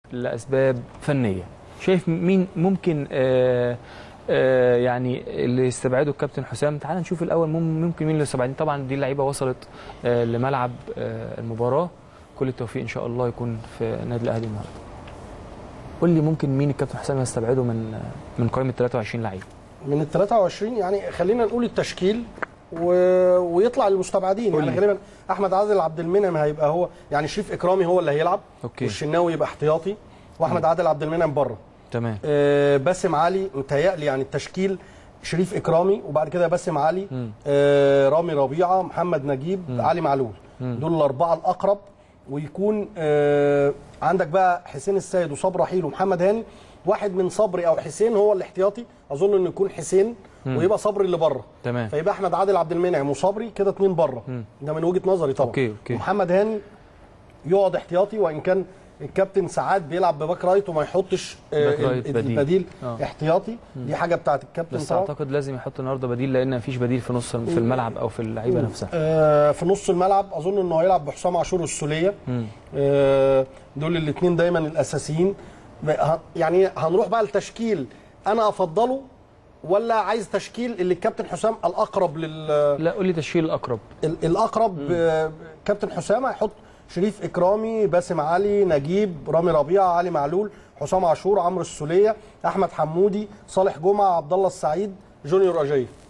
لاسباب فنيه شايف مين ممكن آه آه يعني اللي يستبعده الكابتن حسام تعال نشوف الاول مم- ممكن مين اللي يستبعدين طبعا دي اللعيبه وصلت آه لملعب آه المباراه كل التوفيق ان شاء الله يكون في النادي الاهلي النهارده قول لي ممكن مين الكابتن حسام يستبعده من من قائمه 23 لعيب من ال 23 يعني خلينا نقول التشكيل و... ويطلع المستبعدين قول يعني لي. غالبا احمد عادل عبد المنعم هيبقى هو يعني شريف اكرامي هو اللي هيلعب اوكي والشناوي يبقى احتياطي واحمد عادل عبد المنعم بره تمام آه باسم علي متهيألي يعني التشكيل شريف اكرامي وبعد كده باسم علي مم. آه رامي ربيعه محمد نجيب مم. علي معلول مم. دول الاربعه الاقرب ويكون آه عندك بقى حسين السيد وصبري رحيل ومحمد هاني واحد من صبري او حسين هو الاحتياطي اظن انه يكون حسين مم. ويبقى صبري اللي بره تمام فيبقى احمد عادل عبد المنعم وصبري كده اتنين بره مم. ده من وجهه نظري طبعا اوكي اوكي محمد هاني يقعد احتياطي وان كان الكابتن ساعات بيلعب بباك رايت وما يحطش آه، باك رايت ال- بديل. البديل آه. احتياطي دي حاجه بتاعت الكابتن بس طبعا اعتقد لازم يحط النهارده بديل لان مفيش بديل في نص في الملعب او في اللعيبه نفسها آه، في نص الملعب اظن انه هيلعب بحسام عاشور والسوليه مم. آه، دول الاثنين دايما الاساسيين ب- ه- يعني هنروح بقى لتشكيل انا افضله ولا عايز تشكيل اللي الكابتن حسام الاقرب لل لا قول لي تشكيل الاقرب ال- الاقرب آه، كابتن حسام هيحط شريف اكرامي باسم علي نجيب رامي ربيعه علي معلول حسام عاشور عمرو السوليه احمد حمودي صالح جمعه عبد الله السعيد جونيور اجاي